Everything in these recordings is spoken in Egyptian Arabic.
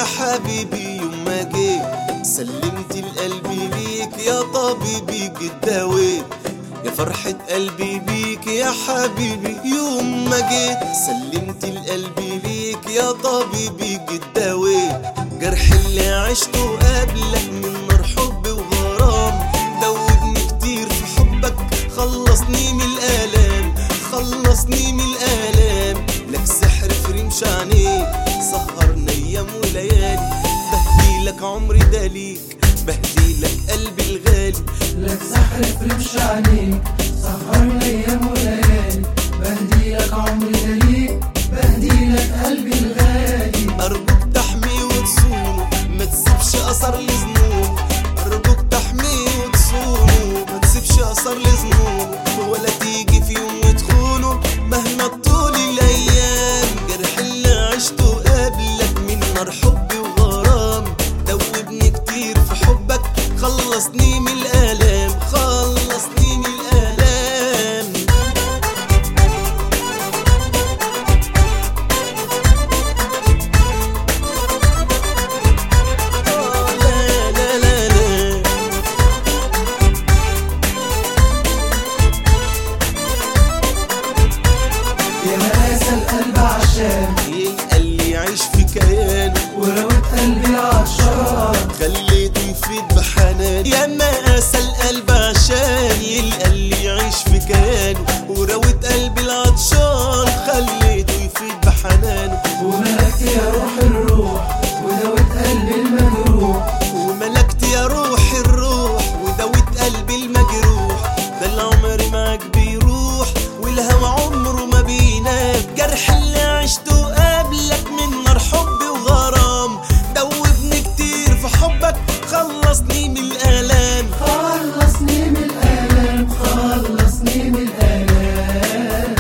يا حبيبي يوم ما جيت سلمت القلب ليك يا طبيبي قد داويت يا فرحة قلبي بيك يا حبيبي يوم ما جيت سلمت القلب ليك يا طبيبي قد داويت جرح اللي عشته قبلك من نار حب وغرام دوبني كتير في حبك خلصني من الآلام خلصني من الآلام لك سحر في رمش عينيك سهرنا أيام وليالي بهدي لك عمري ده ليك بهدي لك قلبي الغالي لك سحر في رمش عينيك سهرنا ايام وليالي بهدي لك عمري دليل بهدي لك قلبي الغالي أرجوك تحميه وتصونه ما تسيبش أثر لذنوب أرجوك تحميه وتصونه ما تسيبش أثر لذنوب ولا تيجي في يوم وتخونه مهما طول الأيام جرح اللي عشته قبلك من نار حب وغرام دوبني كتير في حبك خلصني من الآلام خلصني من الآلام آه لا لا لا لا يا مقاسى القلب عشان يلقى اللي يعيش في كيانه وروت قلبي عطشان خليته يفيد بحنان يا ما قاسى القلب عشان يلقى اللي يعيش في كيانه وراوت قلبي العطشان خليته يفيد بحنانه وملكت يا روح الروح ودوت قلبي المجروح وملكت يا روح الروح ودوت قلبي المجروح ده العمر معاك بيروح والهوى عمره ما بينام جرح اللي عشته قبلك من نار حب وغرام دوبني كتير في حبك خلصني من الآلام خلصني من الآلام خلصني من الآلام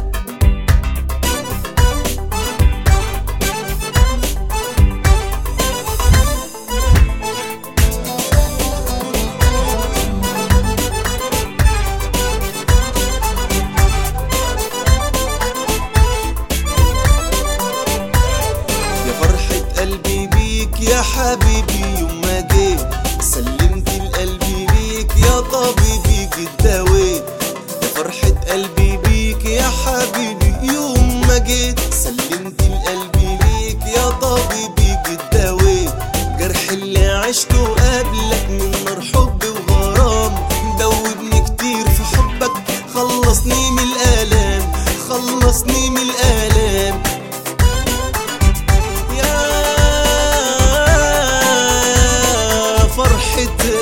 يا فرحة قلبي بيك يا حبيبي يوم ما جيت سلمت القلب ليك يا طبيبي قد داويت يا فرحة قلبي بيك يا حبيبي يوم ما جيت سلمت القلب ليك يا طبيبي قد داويت جرح اللي عشته قبلك من نار حب وغرام دوبني كتير في حبك خلصني من الآلام خلصني من الآلام يا فرحة